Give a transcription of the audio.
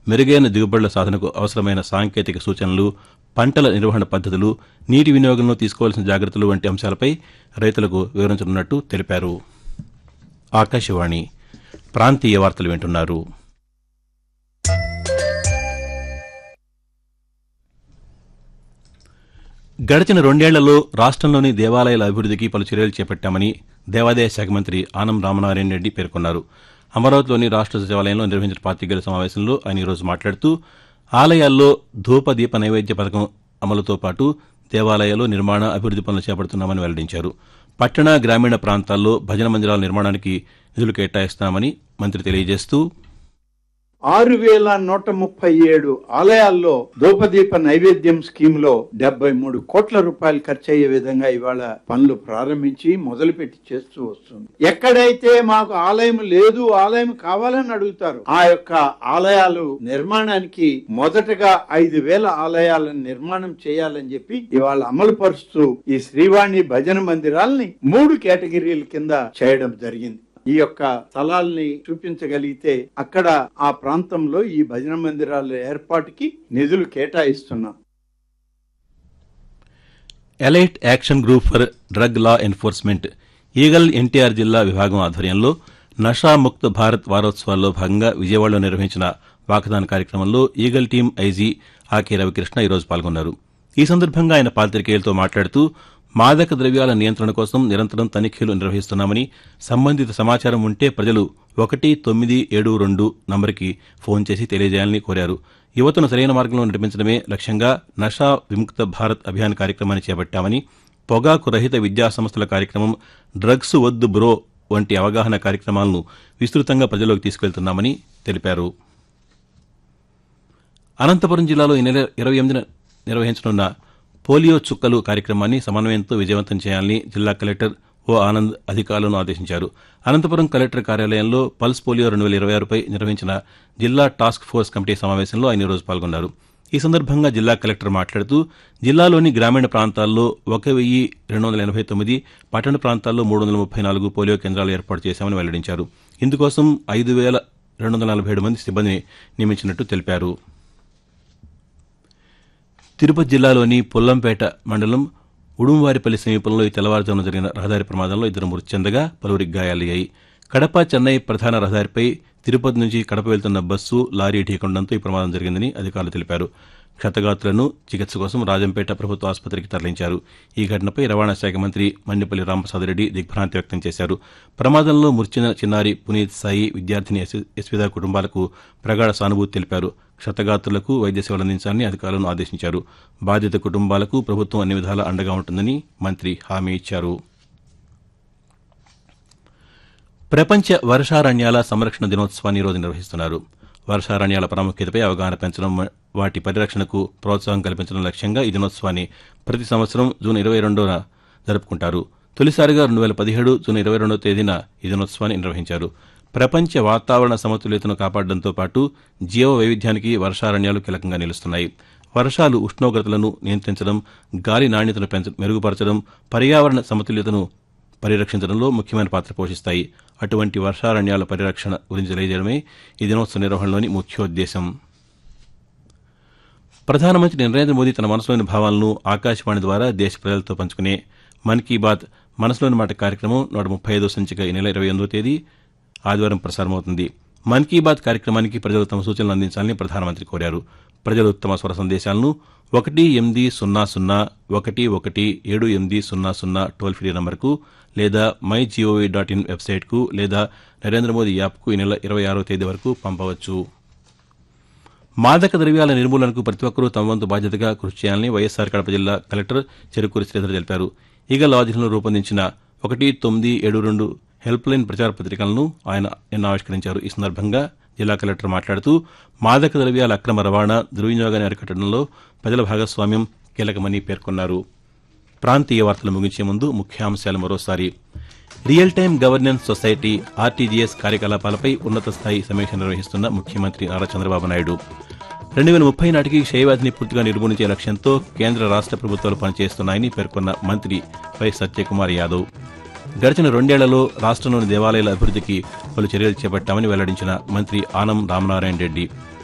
మెరుగైన దిగుబడుల సాధనకు అవసరమైన సాంకేతిక సూచనలు పంటల నిర్వహణ పద్దతులు నీటి వినియోగంలో తీసుకోవాల్సిన జాగ్రత్తలు వంటి అంశాలపై రైతులకు వివరించనున్నట్టు తెలిపారు ఆకాశవాణి ప్రాంతీయ వార్తలు వింటున్నారు గడిచిన రెండేళ్లలో రాష్ట్రంలోని దేవాలయాల అభివృద్ధికి పలు చర్యలు చేపట్టామని దేవాదాయ శాఖ మంత్రి ఆనం రామనారాయణ రెడ్డి పేర్కొన్నారు అమరావతిలోని రాష్ట్ర సచివాలయంలో నిర్వహించిన పాతికేయుల సమావేశంలో ఆయన ఈరోజు మాట్లాడుతూ ఆలయాల్లో ధూప దీప నైవేద్య పథకం అమలుతో పాటు దేవాలయాల్లో నిర్మాణ అభివృద్ది పనులు చేపడుతున్నామని వెల్లడించారు పట్టణ గ్రామీణ ప్రాంతాల్లో భజన మందిరాల నిర్మాణానికి నిధులు కేటాయిస్తామని మంత్రి తెలియజేస్తూ ఆరు వేల నూట ముప్పై ఏడు ఆలయాల్లో ధూపదీప నైవేద్యం స్కీమ్ లో డెబ్బై మూడు కోట్ల రూపాయలు ఖర్చు అయ్యే విధంగా ఇవాళ పనులు ప్రారంభించి మొదలుపెట్టి చేస్తూ వస్తుంది ఎక్కడైతే మాకు ఆలయం లేదు ఆలయం కావాలని అడుగుతారు ఆ యొక్క ఆలయాలు నిర్మాణానికి మొదటగా ఐదు వేల ఆలయాలను నిర్మాణం చేయాలని చెప్పి ఇవాళ అమలు పరుస్తూ ఈ శ్రీవాణి భజన మందిరాల్ని మూడు కేటగిరీల కింద చేయడం జరిగింది ఈ యొక్క స్థలాల్ని చూపించగలిగితే అక్కడ ఆ ప్రాంతంలో ఈ భజన మందిరాల ఏర్పాటుకి నిధులు కేటాయిస్తున్నాం elite action group for drug law enforcement eagle NTR జిల్లా విభాగం ఆధ్వర్యంలో నషా ముక్త్ భారత్ వారోత్సవాల్లో భాగంగా విజయవాడలో నిర్వహించిన వాకథాన్ కార్యక్రమంలో eagle team IG Akey Ravikrishna ఈరోజు పాల్గొన్నారు ఈ సందర్భంగా ఆయన పాతికేయులతో మాట్లాడుతూ మాదక ద్రవ్యాల నియంత్రణ కోసం నిరంతరం తనిఖీలు నిర్వహిస్తున్నామని సంబంధిత సమాచారం ఉంటే ప్రజలు ఒకటి తొమ్మిది ఏడు రెండు నంబర్కి ఫోన్ చేసి తెలియజేయాలని కోరారు యువతను సరైన మార్గంలో నడిపించడమే లక్ష్యంగా నషా విముక్త భారత్ అభియాన్ కార్యక్రమాన్ని చేపట్టామని పొగాకు రహిత విద్యా సంస్థల కార్యక్రమం డ్రగ్స్ వద్దు బ్రో వంటి అవగాహన కార్యక్రమాలను విస్తృతంగా ప్రజల్లోకి తీసుకెళ్తున్నామని తెలిపారు అనంతపురం జిల్లాలో ఈ నెల ఇరవై ఎనిమిదిన నిర్వహించనున్న పోలియో చుక్కలు కార్యక్రమాన్ని సమన్వయంతో విజయవంతం చేయాలని జిల్లా కలెక్టర్ ఓ ఆనంద్ అధికారులను ఆదేశించారు అనంతపురం కలెక్టర్ కార్యాలయంలో పల్స్ పోలియో రెండు వేల ఇరవై ఆరుపై నిర్వహించిన జిల్లా టాస్క్ ఫోర్స్ కమిటీ సమావేశంలో ఆయన ఈరోజు పాల్గొన్నారు ఈ సందర్భంగా జిల్లా కలెక్టర్ మాట్లాడుతూ జిల్లాలోని గ్రామీణ ప్రాంతాల్లో ఒక వెయ్యి రెండు వందల ఎనభై తొమ్మిది పట్టణ ప్రాంతాల్లో మూడు వందల ముప్పై నాలుగు పోలియో కేంద్రాలు ఏర్పాటు చేశామని వెల్లడించారు ఇందుకోసం ఐదు వేల రెండు వందల నలభై ఏడు మంది సిబ్బందిని నియమించినట్టు తెలిపారు తిరుపతి జిల్లాలోని పుల్లంపేట మండలం ఉడుంవారిపల్లి సమీపంలో ఈ తెల్లవారుజామున జరిగిన రహదారి ప్రమాదంలో ఇద్దరు మృతి చెందగా పలువురికి గాయాలయ్యాయి కడప చెన్నై ప్రధాన రహదారిపై తిరుపతి నుంచి కడప వెళ్తున్న బస్సు లారీ ఢీకొనడంతో ఈ ప్రమాదం జరిగిందని అధికారులు తెలిపారు క్షతగాతులను చికిత్స కోసం రాజంపేట ప్రభుత్వ ఆసుపత్రికి తరలించారు ఈ ఘటనపై రవాణా శాఖ మంత్రి మండిపల్లి రామప్రసాదరెడ్డి దిగ్భ్రాంతి వ్యక్తం చేశారు ప్రమాదంలో మృతి చిన్నారి పునీత్ సాయి విద్యార్థిని యశ్విత కుటుంబాలకు ప్రగాఢ సానుభూతి తెలిపారు క్షతగాత్రులకు వైద్య సేవలు అందించాలని అధికారులను ఆదేశించారు బాధిత కుటుంబాలకు ప్రభుత్వం అన్ని విధాలా అండగా ఉంటుందని మంత్రి హామీ ఇచ్చారు ప్రపంచ వర్షారణ్యాల సంరక్షణ దినోత్సవాన్ని ఈరోజు నిర్వహిస్తున్నారు వర్షారణ్యాల ప్రాముఖ్యతపై అవగాహన పెంచడం వాటి పరిరక్షణకు ప్రోత్సాహం కల్పించడం లక్ష్యంగా ఈ దినోత్సవాన్ని ప్రతి సంవత్సరం జూన్ ఇరవై రెండున జరుపుకుంటారు తొలిసారిగా రెండు వేల పదిహేడు జూన్ ఇరవై రెండవ తేదీన ఈ దినోత్సవాన్ని నిర్వహించారు ప్రపంచ వాతావరణ సమతుల్యతను కాపాడడంతో పాటు జీవ వైవిధ్యానికి వర్షారణ్యాలు కీలకంగా నిలుస్తున్నాయి వర్షాలు ఉష్ణోగ్రతలను నియంత్రించడం గాలి నాణ్యతను పెంచ మెరుగుపరచడం పర్యావరణ సమతుల్యతను పరిరక్షించడంలో ముఖ్యమైన పాత్ర పోషిస్తాయి అటువంటి వర్షారణ్యాల పరిరక్షణ గురించి తెలియజేయడమే ఈ దినోత్సవ నిర్వహణలోని ముఖ్యోద్దేశం ప్రధానమంత్రి నరేంద్ర మోదీ తన మనసులోని భావాలను ఆకాశవాణి ద్వారా దేశ ప్రజలతో పంచుకునే మన్ కీ బాత్ మనసులోని మాట కార్యక్రమం నూట ముప్పై ఐదో సంచిక ఈ నెల ఇరవై ఎనిమిదో తేదీ ఆదివారం ప్రసారమవుతుంది మన్ కీ బాత్ కార్యక్రమానికి ప్రజలు తమ సూచనలు అందించాలని ప్రధానమంత్రి కోరారు ప్రజలు తమ స్వర సందేశాలను ఒకటి ఎనిమిది సున్నా సున్నా ఒకటి ఒకటి ఏడు ఎనిమిది సున్నా సున్నా టోల్ ఫ్రీ నంబర్కు లేదా మై జీఓవీ డాట్ ఇన్ వెబ్సైట్కు లేదా నరేంద్ర మోదీ యాప్కు ఈ నెల ఇరవై ఆరో తేదీ వరకు పంపవచ్చు మాదక ద్రవ్యాల నిర్మూలనకు ప్రతి ఒక్కరూ తమ వంతు బాధ్యతగా కృషి చేయాలని వైఎస్సార్ కడప జిల్లా కలెక్టర్ చెరుకూరి శ్రీధర్ తెలిపారు ఈగల్ ఆధీనంలో రూపొందించిన ఒకటి తొమ్మిది ఏడు రెండు హెల్ప్ లైన్ ప్రచార పత్రికలను ఆయన నిన్న ఆవిష్కరించారు ఈ సందర్భంగా జిల్లా కలెక్టర్ మాట్లాడుతూ మాదక ద్రవ్యాల అక్రమ రవాణా దుర్వినియోగాన్ని అరికట్టడంలో ప్రజల భాగస్వామ్యం కీలకమని పేర్కొన్నారు ప్రాంతీయ వార్తలు ముగించే ముందు ముఖ్యాంశాలు మరోసారి real time governance society RTGS కార్యకలాపాలపై ఉన్నత స్థాయి సమీక్ష నిర్వహిస్తున్న ముఖ్యమంత్రి నారా చంద్రబాబు నాయుడు రెండు వేల ముప్పై నాటికి క్షయవ్యాధిని పూర్తిగా నిర్మూలించే లక్ష్యంతో కేంద్ర రాష్ట్ర ప్రభుత్వాలు పనిచేస్తున్నాయని పేర్కొన్న మంత్రి వై సత్యకుమార్ యాదవ్ గడిచిన రెండేళ్లలో రాష్ట్రంలోని దేవాలయాల అభివృద్ధికి పలు చర్యలు చేపట్టామని వెల్లడించిన మంత్రి ఆనం రామనారాయణ రెడ్డి